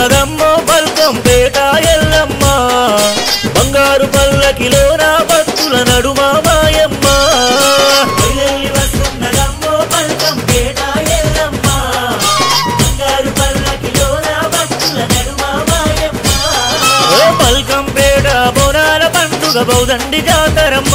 వస్తున్నదమ్మో బల్కం పేట ఎల్లమ్మ బంగారు పల్లకిలోన భక్తుల నడుమ మాయమ్మ బయలెల్లి వస్తున్నదమ్మో పల్కం పేట ఎల్లమ్మ. బంగారు పల్లకిలోన భక్తుల నడుమ మాయమ్మ. ఓ బల్కం పేట బోనాల పండుగ బౌదండి జాతరమ్మ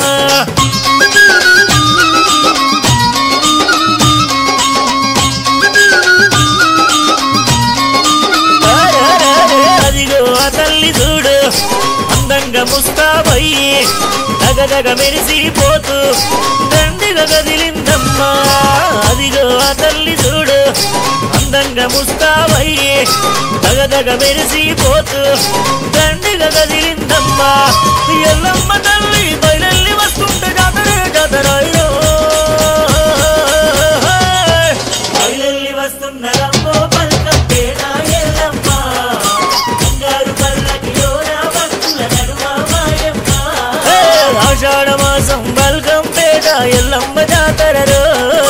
అరెరెరె, అదిగో ఆ తల్లి చూడు అందంగా ముస్తాబయ్యి దగదగ మెరిసిపోతూ దండిగా కదిలిందమ్మా అదిగో ఆ తల్లి చూడు అందంగా ముస్తాబయ్యి దగదగ మెరిసిపోతూ దండిగా కదిలిందమ్మా ఎల్లమ్మ తల్లి బయలెల్లి వస్తుంటే జాతరే జాతరాయో బయలెల్లి వస్తున్నదమ్మో పల్కం పేట ఎల్లమ్మ. బంగారు పల్లకిలోన భక్తుల నడుమ మాయమ్మ. ఏ, ఆషాఢ మాసం బల్గం పేట ఎల్లమ్మ జాతరలో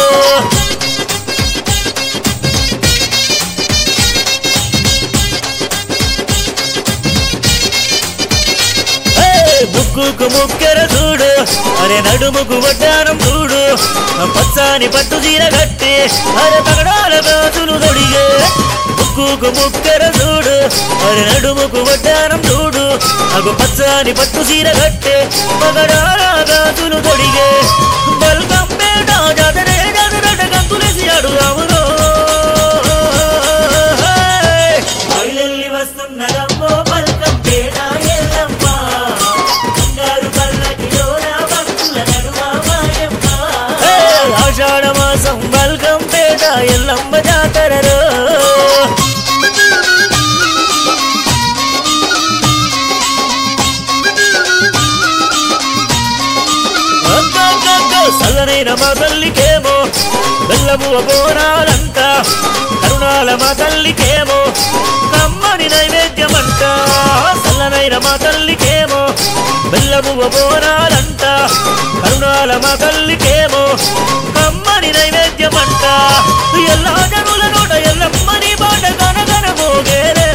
ఏ, ముక్కుకు ముక్కెర చూడు అరే నడుముకు వడ్డానం చూడు పచ్చాని పట్టు చీర కట్టి అరే పగడాల గాజులు తొడిగే ముక్కుకు ముక్కెర చూడు అరే నడుముకు వడ్డానం చూడు అగు పచ్చాని పట్టు చీర కట్టి పగడాల గాజులు తొడిగే బల్గం పేట జాతరే జాతరట గంతులేసి అడుగామురో బయలెల్లి వస్తున్నదమ్మో పల్కం పేట ఎల్లమ్మ. బంగారు పల్లకిలోన భక్తుల నడుమ మాయమ్మ. ఏ, ఆషాఢ మాసం బల్గం పేట ఎల్లమ్మ జాతరలో అగ్గగ్గగ్గ, చల్లనైన మా తల్లికేమో బెల్లమువ బోనాలంట కరుణాల మా తల్లికేమో కమ్మని నైవేద్యమంట చల్లనైన మా తల్లికేమో బెల్లమువ బోనాలంట కరుణాల మా తల్లికేమో కమ్మని నైవేద్యమంట ఎల్లా జనుల నోట ఎల్లమ్మని బాట గనగన మోగేరే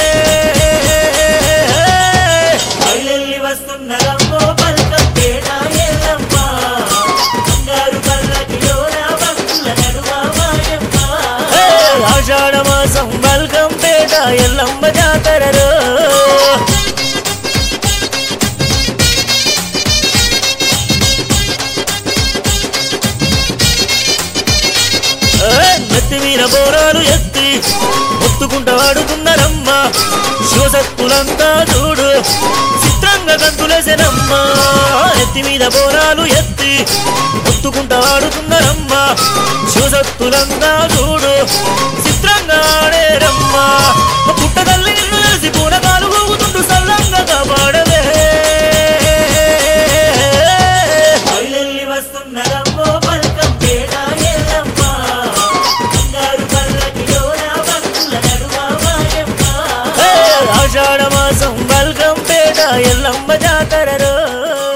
బయలెల్లి వస్తున్నదమ్మో పల్కం పేట ఎల్లమ్మ. బంగారు పల్లకిలోన భక్తుల నడుమ మాయమ్మ. ఏ, ఆషాఢ మాసం బల్గం పేట ఎల్లమ్మ జాతరలో ఏ, నెత్తి మీద బోరాలు ఎత్తి ఒత్తుకుంటూ ఆడుతున్నారమ్మ శివశక్తులంతా చూడు చిత్రంగా గంతులేసెనమ్మ నెత్తి మీద బోరాలు ఎత్తి ఒత్తుకుంటూ ఆడుతున్నారమ్మ శివశక్తులంతా చూడు చిత్రంగా ఆడేరమ్మ పుట్టదల్లి నిన్ను తెలిసి పూనకాలు ఊగుతుంటూ సల్లంగా కాపాడవే బయలెల్లి వస్తున్నదమ్మో పల్కం పేట ఎల్లమ్మ. బంగారు పల్లకిలోన భక్తుల నడుమ మాయమ్మ. ఏ, ఆషాఢ మాసం బల్గం పేట ఎల్లమ్మ జాతరలో